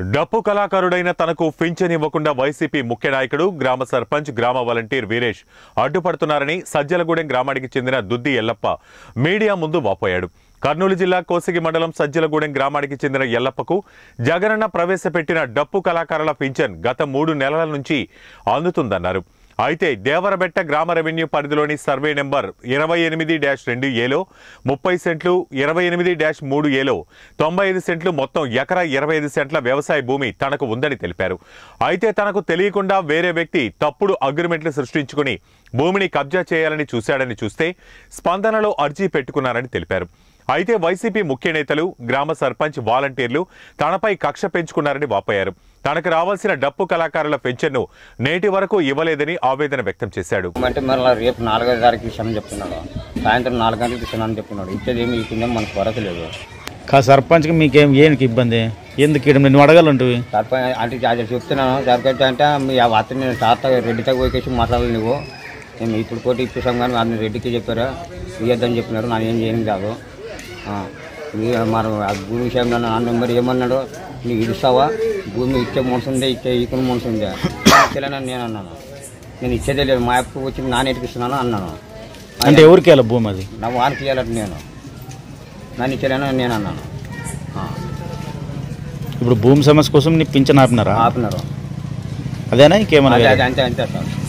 డప్పు కళాకారుడైన తనకు పింఛన్ ఇవ్వకుండా వైసీపీ ముఖ్య నాయకుడు గ్రామ సర్పంచ్ గ్రామ వాలంటీర్ వీరేష్ అడ్డుపడుతున్నారని సజ్జలగూడెం గ్రామానికి చెందిన దుద్ది ఎల్లప్ప మీడియా ముందు వాపోయాడు కర్నూలు జిల్లా కోసిగి మండలం సజ్జలగూడెం గ్రామానికి చెందిన ఎల్లప్పకు జగనన్న ప్రవేశపెట్టిన డప్పు కళాకారుల పింఛన్ గత మూడు నెలల నుంచి అందుతుందన్నారు అయితే దేవరబెట్ట గ్రామ రెవెన్యూ పరిధిలోని సర్వే నెంబర్ ఇరవై ఎనిమిది డాష్ రెండు ఏలో ముప్పై సెంట్లు ఇరవై ఎనిమిది డాష్ మూడు ఏలో తొంభై ఐదు సెంట్లు మొత్తం ఎకరా ఇరవై ఐదు సెంట్ల వ్యవసాయ భూమి తనకు ఉందని తెలిపారు అయితే తనకు తెలియకుండా వేరే వ్యక్తి తప్పుడు అగ్రిమెంట్లు సృష్టించుకుని భూమిని కబ్జా చేయాలని చూశాడని చూస్తే స్పందనలో అర్జీ పెట్టుకున్నారని తెలిపారు అయితే వైసీపీ ముఖ్య నేతలు గ్రామ సర్పంచ్ వాలంటీర్లు తనపై కక్ష పెంచుకున్నారని వాపోయారు తనకు రావాల్సిన డప్పు కళాకారుల పెన్షన్ను నేటి వరకు ఇవ్వలేదని ఆవేదన వ్యక్తం చేశాడు అంటే మళ్ళీ రేపు నాలుగో తారీఖు ఇస్తానని చెప్తున్నాడు సాయంత్రం నాలుగు గంటలకు ఇస్తానని చెప్తున్నాడు ఇచ్చేది ఏమి ఇచ్చిందేమో మనకు కొరత లేదు కా సర్పంచ్కి మీకేం ఏనికి ఇబ్బంది ఎందుకు ఇక్కడ నువ్వు అడగాలంటివి సర్పంచ్ అంటే అది చెప్తున్నాను సర్పంచ్ అంటే మీ ఆ అతను నేను తాత రెడ్డితో పోయేసి మాట్లాడాలి నువ్వు నేను ఇప్పుడు కోటి ఇప్పిస్తాం కానీ అతను రెడ్డికి చెప్పారు ఇవ్వద్దని చెప్పినారు ನಾನು ఏం చేయను కాదు ఆ, మీ- మరి ఆ భూమి విషయంలో నన్ను మరి ఏమన్నాడు నీకు ఇస్తావా భూమి ఇచ్చే మనసు ఉందే ఇచ్చే ఈకుని మనసు ఉందే ఇచ్చలేనని నేను అన్నాను నేను ఇచ్చేదే లేదు మా అప్పు వచ్చి నానేటికి ఇస్తున్నాను అన్నాను అంటే ఎవరికి వెళ్ళ భూమి అది నా వానికి ఇవ్వాలంటే నేను నన్ను ఇచ్చలేనని నేను అన్నాను ఆ, ఇప్పుడు భూమి సమస్య కోసం నీ పింఛన్ ఆపినారా ఆపినారు అదేనా ఇంకేమన్నా అదే వేరే? అదే అంతే అంతే సార్